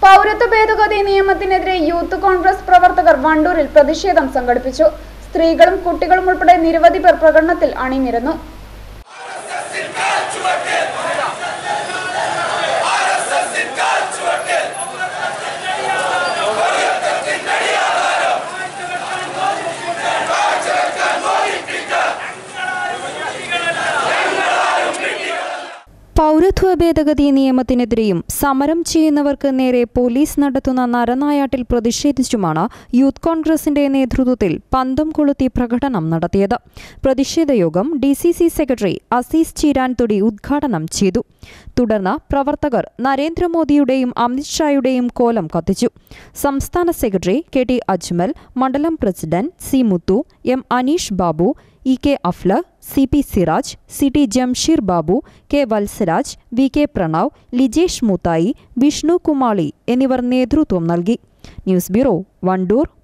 പൗരത്വ ഭേദഗതി നിയമത്തിനെതിരെ യൂത്ത് കോൺഗ്രസ് പ്രവർത്തകർ വണ്ടൂരിൽ പ്രതിഷേധം സംഘടിപ്പിച്ചു സ്ത്രീകളും കുട്ടികളും ഉൾപ്പെടെ നിരവധി പേർ പ്രകടനത്തിൽ അണിനിരന്നു പൗരത്വ ഭേദഗതി നിയമത്തിനെതിരെയും സമരം ചെയ്യുന്നവർക്ക് നേരെ പോലീസ് നടത്തുന്ന നരനായാട്ടിൽ പ്രതിഷേധിച്ചുമാണ് യൂത്ത് കോൺഗ്രസിന്റെ നേതൃത്വത്തിൽ പന്തം കൊളുത്തി പ്രകടനം നടത്തിയത് പ്രതിഷേധ യോഗം D C C secretary Aziz Cheeranthodi ഉദ്ഘാടനം ചെയ്തു തുടർന്ന് പ്രവർത്തകർ നരേന്ദ്രമോദിയുടെയും അമിത്ഷായുടെയും കോലം കത്തിച്ചു സംസ്ഥാന സെക്രട്ടറി കെ ടി അജ്മൽ മണ്ഡലം president C Muthu M Aneesh Babu E K Afla C P Siraj C T Jamsheer Babu K Valsaraj V K Pranav Lijesh Moothayi Vishnu Kumali എന്നിവർ നേതൃത്വം നൽകി ന്യൂസ് ബ്യൂറോ വണ്ടൂർ